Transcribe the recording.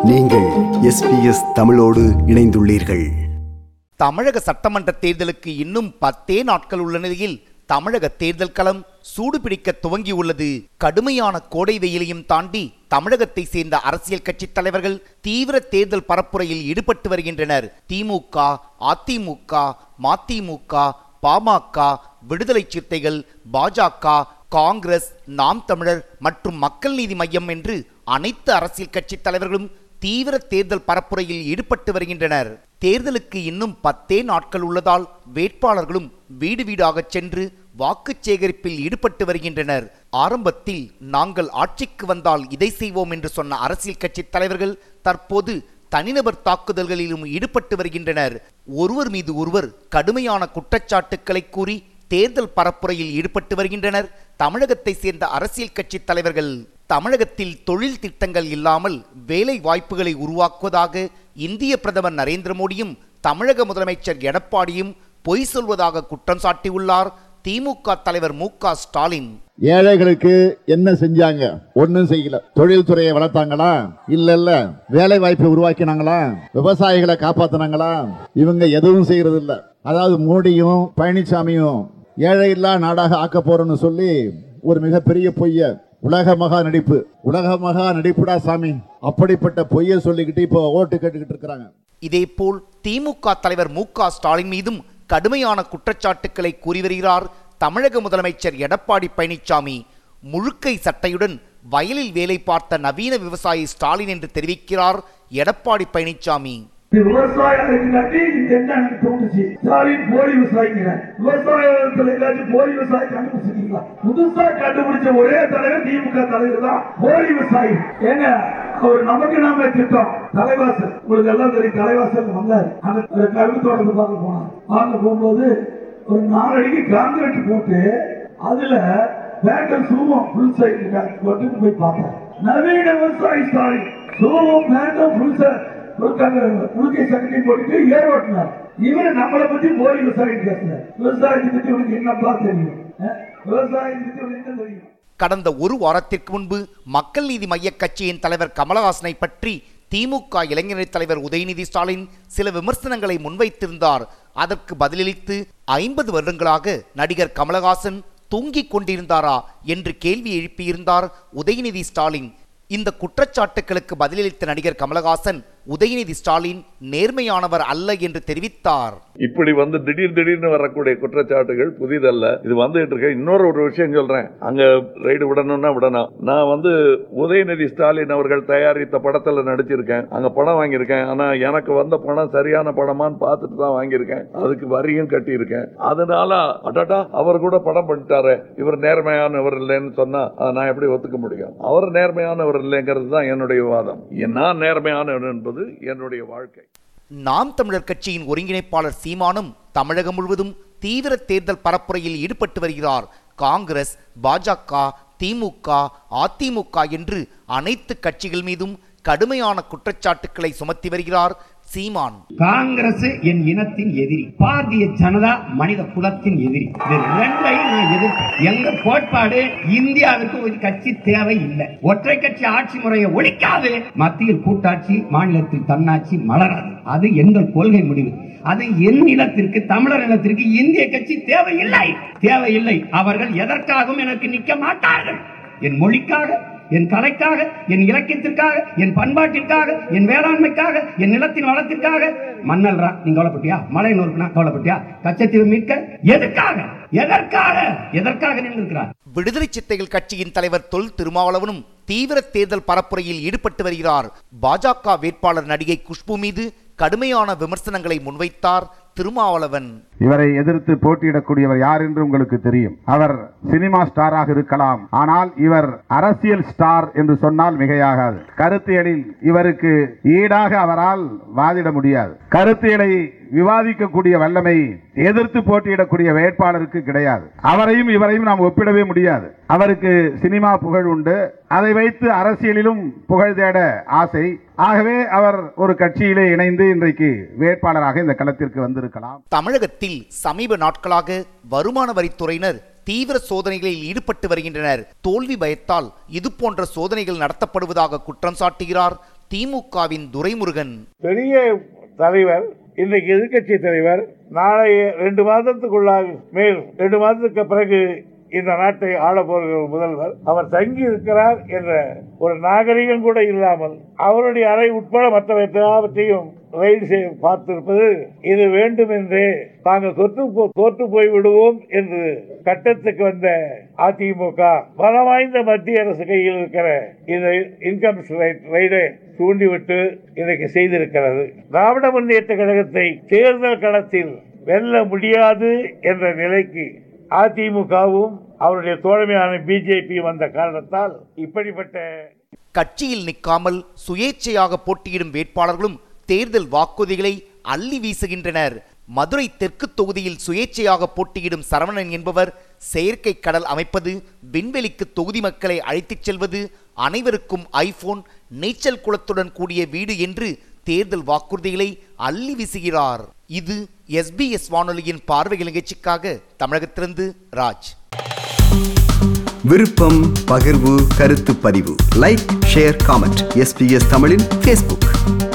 நீங்கள் எஸ்பிஎஸ் தமிழோடு இணைந்துள்ளீர்கள் தமிழக சட்டமன்ற தேர்தலுக்கு இன்னும் பத்தே நாட்கள் உள்ள நிலையில் தமிழக தேர்தல் களம் சூடுபிடிக்க துவங்கியுள்ளது கடுமையான கோடை வெயிலையும் தாண்டி தமிழகத்தை சேர்ந்த அரசியல் கட்சி தலைவர்கள் தீவிர தேர்தல் பரப்புரையில் ஈடுபட்டு வருகின்றனர் திமுக அதிமுக மதிமுக பாமக விடுதலை சிறுத்தைகள் பாஜக காங்கிரஸ் நாம் தமிழர் மற்றும் மக்கள் நீதி மையம் என்று அனைத்து அரசியல் கட்சி தலைவர்களும் தீவிர தேர்தல் பரப்புரையில் ஈடுபட்டு வருகின்றனர் தேர்தலுக்கு இன்னும் பத்தே நாட்கள் உள்ளதால் வேட்பாளர்களும் வீடு வீடாகச் சென்று வாக்குச் சேகரிப்பில் ஈடுபட்டு வருகின்றனர் ஆரம்பத்தில் நாங்கள் ஆட்சிக்கு வந்தால் இதை செய்வோம் என்று சொன்ன அரசியல் கட்சி தலைவர்கள் தற்போது தனிநபர் தாக்குதல்களிலும் ஈடுபட்டு வருகின்றனர் ஒருவர் மீது ஒருவர் கடுமையான குற்றச்சாட்டுக்களை கூறி தேர்தல் பரப்புரையில் ஈடுபட்டு வருகின்றனர் தமிழகத்தை சேர்ந்த அரசியல் கட்சி தலைவர்கள் தமிழகத்தில் தொழில் திட்டங்கள் இல்லாமல் வேலை வாய்ப்புகளை உருவாக்குவதாக இந்திய பிரதமர் நரேந்திர மோடியும் தமிழக முதலமைச்சர் எடப்பாடியும் பொய் சொல்வதாக குற்றம் சாட்டியுள்ளார் திமுக தலைவர் மு க ஸ்டாலின் ஏழைகளுக்கு என்ன செஞ்சாங்க ஒண்ணும் செய்யல தொழில்துறையை வளர்த்தாங்களா இல்ல இல்ல வேலை வாய்ப்பை உருவாக்கினாங்களா விவசாயிகளை காப்பாத்தினாங்களா இவங்க எதுவும் செய்யறது இல்ல அதாவது மோடியும் பழனிசாமியும் ஏழை இல்லா நாடாக ஆக்க போறோம்னு சொல்லி ஒரு மிகப்பெரிய பொய்ய உலக மகா நடிப்பு உலக மகா நடிப்புடா சாமி அப்படிப்பட்ட பொய்ய சொல்லிக்கிட்டு இப்போ ஓட்டு கேட்டுக்கிட்டு இருக்கிறாங்க இதேபோல் திமுக தலைவர் மு க ஸ்டாலின் மீதும் கடுமையான குற்றச்சாட்டுக்களை கூறி வருகிறார் தமிழக முதலமைச்சர் எடப்பாடி பழனிசாமி முழுக்கை சட்டையுடன் வயலில் வேலை பார்த்த நவீன விவசாயி ஸ்டாலின் என்று தெரிவிக்கிறார் எடப்பாடி பழனிசாமி இது விவசாயம் இருக்குங்காட்டி இந்த எண்ணம் எனக்கு தோணுச்சு ஸ்டாலின் போலி விவசாயிங்கிற விவசாயத்துல ஏதாச்சும் போலி விவசாயி கண்டுபிடிச்சிருக்கீங்களா புதுசா கண்டுபிடிச்ச ஒரே தலைவர் திமுக தலைவர் தான் போலி விவசாயி ஏங்க அவர் நமக்கு நாம திட்டம் தலைவாசல் உங்களுக்கு எல்லாம் தெரியும் தலைவாசல் வந்தார் அந்த ஒரு கல்வி தோட்டத்தை பார்க்க போனார் பார்க்க போகும்போது ஒரு நாலடிக்கு காங்கிரீட் போட்டு அதுல பேட்டர் சூவம் ஃபுல் சைடு போட்டு போய் பார்த்தேன் நவீன விவசாயி ஸ்டாலின் சூவம் பேட்டும் ஃபுல் சைடு முழுக்கை சக்கரை போட்டுட்டு ஏர் ஓட்டினார் இவரு நம்மளை பத்தி போலி விவசாயம் பேசுறாரு விவசாயத்தை பத்தி உனக்கு என்னப்பா தெரியும் அஹ்? விவசாயத்தை பத்தி உனக்கு என்ன தெரியும் கடந்த ஒரு வாரத்திற்கு முன்பு மக்கள் நீதி மைய கட்சியின் தலைவர் கமலஹாசனை பற்றி திமுக இளைஞரணி தலைவர் உதயநிதி ஸ்டாலின் சில விமர்சனங்களை முன்வைத்திருந்தார் அதற்கு பதிலளித்து ஐம்பது வருடங்களாக நடிகர் கமலஹாசன் தூங்கிக் கொண்டிருந்தாரா என்று கேள்வி எழுப்பியிருந்தார் உதயநிதி ஸ்டாலின் இந்த குற்றச்சாட்டுகளுக்கு பதிலளித்த நடிகர் கமலஹாசன் உதயநிதி ஸ்டாலின் நேர்மையானவர் அல்ல என்று தெரிவித்தார் இப்படி வந்து திடீர் திடீர்னு வரக்கூடிய குற்றச்சாட்டுகள் புதிதல்ல இது வந்துட்டு இருக்க இன்னொரு ஒரு விஷயம் சொல்றேன் அங்க ரைடு விடணும்னா விடணும் நான் வந்து உதயநிதி ஸ்டாலின் அவர்கள் தயாரித்த படத்துல நடிச்சிருக்கேன் அங்க படம் வாங்கியிருக்கேன் ஆனா எனக்கு வந்த பணம் சரியான படமான்னு பார்த்துட்டு தான் வாங்கியிருக்கேன் அதுக்கு வரியும் கட்டியிருக்கேன் அதனால அடடா அவர் கூட படம் பண்ணிட்டாரு இவர் நேர்மையானவர் இல்லைன்னு சொன்னா அதை நான் எப்படி ஒத்துக்க முடியும் அவர் நேர்மையானவர் இல்லைங்கிறது தான் என்னுடைய வாதம் நான் நேர்மையானவர் என்பது என்னுடைய வாழ்க்கை நாம் தமிழர் கட்சியின் ஒருங்கிணைப்பாளர் சீமானும் தமிழகம் முழுவதும் தீவிர தேர்தல் பரப்புரையில் ஈடுபட்டு வருகிறார் காங்கிரஸ் பாஜக திமுக அதிமுக என்று அனைத்து கட்சிகள் மீதும் கடுமையான குற்றச்சாட்டுக்களை சுமத்தி வருகிறார் சீமான் காங்கிரஸ் என் இனத்தின் எதிரி பாரதிய ஜனதா மனித குலத்தின் எதிரி இது ரெண்டையும் நான் எதிர்ப்பேன் எங்க கோட்பாடு இந்தியாவிற்கு ஒரு கட்சி தேவை இல்லை ஒற்றை கட்சி ஆட்சி முறையை ஒழிக்காது மத்தியில் கூட்டாட்சி மாநிலத்தில் தன்னாட்சி மலராது அது எங்கள் கொள்கை முடிவு அது என் நிலத்திற்கு தமிழர் நிலத்திற்கு இந்திய கட்சி தேவையில்லை தேவையில்லை அவர்கள் எதற்காகவும் எனக்கு நிற்க மாட்டார்கள் என் மொழிக்காக என் கலைக்காக என் இலக்கியத்திற்காக என் பண்பாட்டிற்காக என் வேளாண்மைக்காக என் நிலத்தின் வளத்திற்காக மன்னல்ரா நீங்க கவலைப்பட்டியா மழை நோக்குனா கவலைப்பட்டியா கச்சத்தீவு மீட்க எதுக்காக எதற்காக எதற்காக நின்றிருக்கிறார் விடுதலை சித்தைகள் கட்சியின் தலைவர் தொல் திருமாவளவனும் தீவிர தேர்தல் பரப்புரையில் ஈடுபட்டு வருகிறார் பாஜக வேட்பாளர் நடிகை குஷ்பு மீது கடுமையான விமர்சனங்களை முன்வைத்தார் திருமாவளவன் இவரை எதிர்த்து போட்டியிடக்கூடியவர் யார் என்று உங்களுக்கு தெரியும் அவர் சினிமா ஸ்டாராக இருக்கலாம் ஆனால் இவர் அரசியல் ஸ்டார் என்று சொன்னால் மிகையாகாது கருத்தியலில் இவருக்கு ஈடாக அவரால் வாதிட முடியாது கருத்தியலை விவாதிக்கக்கூடிய வல்லமை எதிர்த்து போட்டியிடக்கூடிய வேட்பாளருக்கு கிடையாது அவரையும் இவரையும் நாம் ஒப்பிடவே முடியாது அவருக்கு சினிமா புகழ் உண்டு அதை வைத்து அரசியலிலும் புகழ் தேட ஆசை ஆகவே அவர் ஒரு கட்சியிலே இணைந்து இன்றைக்கு வேட்பாளராக இந்த களத்திற்கு வந்திருக்கலாம் தமிழகத்தில் சமீப நாட்களாக வருமான வரித்துறையினர் தீவிர சோதனைகளில் ஈடுபட்டு வருகின்றனர் தோல்வி பயத்தால் இது போன்ற சோதனைகள் நடத்தப்படுவதாக குற்றம் சாட்டுகிறார் திமுகவின் துரைமுருகன் பெரிய தலைவர் இன்றைக்கு எதிர்க்கட்சி தலைவர் நாளை ரெண்டு மாதத்துக்குள்ளாக மேல் ரெண்டு மாதத்துக்கு பிறகு இந்த நாட்டை ஆள போகிற முதல்வர் அவர் தங்கி இருக்கிறார் என்ற ஒரு நாகரிகம் கூட இல்லாமல் அவருடைய அறை உட்பட மற்ற எல்லாவற்றையும் ரைடு செய்ய பார்த்திருப்பது இது வேண்டும் என்றே தாங்கள் தொற்று போ- தோற்று போய் விடுவோம் என்று கட்டத்துக்கு வந்த அதிமுக பலம் வாய்ந்த மத்திய அரசு கையில் இருக்கிற இந்த இன்கம் ரைடை தூண்டிவிட்டு இன்றைக்கு செய்திருக்கிறது திராவிட முன்னேற்ற கழகத்தை தேர்தல் களத்தில் வெல்ல முடியாது என்ற நிலைக்கு அதிமுகவும் அவருடைய தோழமையான பிஜேபி வந்த காரணத்தால் இப்படிப்பட்ட கட்சியில் நிற்காமல் சுயேட்சையாக போட்டியிடும் வேட்பாளர்களும் தேர்தல் வாக்குறுதிகளை அள்ளி வீசுகின்றனர் மதுரை தெற்கு தொகுதியில் சுயேட்சையாக போட்டியிடும் சரவணன் என்பவர் செயற்கை கடல் அமைப்பது விண்வெளிக்கு தொகுதி மக்களை அழைத்துச் செல்வது அனைவருக்கும் ஐபோன் நீச்சல் குளத்துடன் கூடிய வீடு என்று தேர்தல் வாக்குறுதிகளை அள்ளி வீசுகிறார் இது எஸ்பிஎஸ் வானொலியின் பார்வை நிகழ்ச்சிக்காக தமிழகத்திலிருந்து ராஜ் விருப்பம் பகிர்வு கருத்து பதிவு லைக் ஷேர் காமெண்ட் எஸ்பிஎஸ் தமிழின் ஃபேஸ்புக்